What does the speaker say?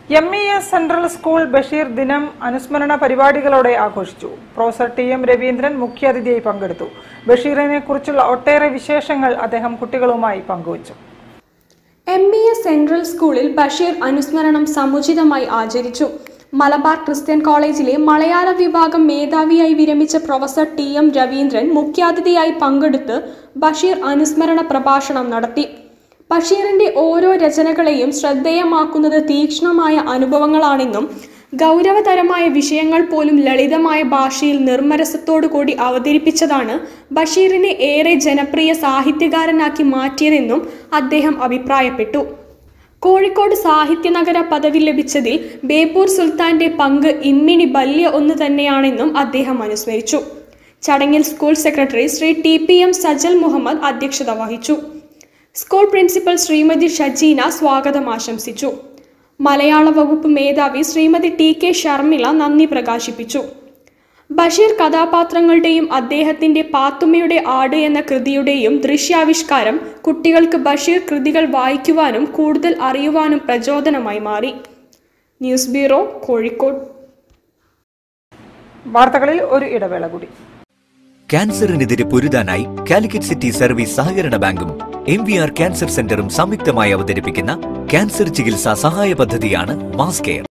M E S central school Basheer ദിനം അനുസ്മരണ പരിപാടികളോടെ ആഘോഷിച്ചു പ്രൊഫസർ ടി എം രവീന്ദ്രൻ മുഖ്യാതിഥിയായി പങ്കെടുത്തു ബഷീറിനെ കുറിച്ചുള്ള ഒട്ടേറെ വിശേഷങ്ങൾ അദ്ദേഹം കുട്ടികളുമായി പങ്കുവച്ചു എം ഇ എസ് സെൻട്രൽ സ്കൂളിൽ ബഷീർ അനുസ്മരണം സമുചിതമായി ആചരിച്ചു മലബാർ ക്രിസ്ത്യൻ കോളേജിലെ മലയാള വിഭാഗം മേധാവിയായി വിരമിച്ച പ്രൊഫസർ ടി എം രവീന്ദ്രൻ മുഖ്യാതിഥിയായി പങ്കെടുത്ത് ബഷീർ അനുസ്മരണ പ്രഭാഷണം നടത്തി ബഷീറിന്റെ ഓരോ രചനകളെയും ശ്രദ്ധേയമാക്കുന്നത് തീക്ഷ്ണമായ അനുഭവങ്ങളാണെന്നും ഗൗരവതരമായ വിഷയങ്ങൾ പോലും ലളിതമായ ഭാഷയിൽ നിർമ്മരസത്തോടു കൂടി അവതരിപ്പിച്ചതാണ് ബഷീറിനെ ഏറെ ജനപ്രിയ സാഹിത്യകാരനാക്കി മാറ്റിയതെന്നും അദ്ദേഹം അഭിപ്രായപ്പെട്ടു കോഴിക്കോട് സാഹിത്യനഗര പദവി ലഭിച്ചതിൽ ബേപ്പൂർ സുൽത്താന്റെ പങ്ക് ഇമ്മിണി വലിയ ഒന്ന് തന്നെയാണെന്നും അദ്ദേഹം അനുസ്മരിച്ചു ചടങ്ങിൽ school secretary Shri T P M Sajal Muhammad അധ്യക്ഷത വഹിച്ചു സ്കൂൾ പ്രിൻസിപ്പൽ ശ്രീമതി ഷജീന സ്വാഗതം ആശംസിച്ചു മലയാള വകുപ്പ് മേധാവി ശ്രീമതി ടി കെ ശർമിള നന്ദി പ്രകാശിപ്പിച്ചു ബഷീർ കഥാപാത്രങ്ങളുടെയും അദ്ദേഹത്തിന്റെ പാത്തുമ്മയുടെ ആട് എന്ന കൃതിയുടെയും ദൃശ്യാവിഷ്കാരം കുട്ടികൾക്ക് ബഷീർ കൃതികൾ വായിക്കുവാനും കൂടുതൽ അറിയുവാനും പ്രചോദനമായി മാറി ന്യൂസ് ബ്യൂറോ കോഴിക്കോട് വാർത്തകളിൽ ഒരു ഇടവേള കൂടി ക്യാൻസറിനെതിരെ പൊരുതാനായി കാലിക്കറ്റ് സിറ്റി സർവീസ് സഹകരണ ബാങ്കും എം വി ആർ ക്യാൻസർ സെന്ററും സംയുക്തമായി അവതരിപ്പിക്കുന്ന ക്യാൻസർ ചികിത്സാ സഹായ പദ്ധതിയാണ് മാസ് കെയർ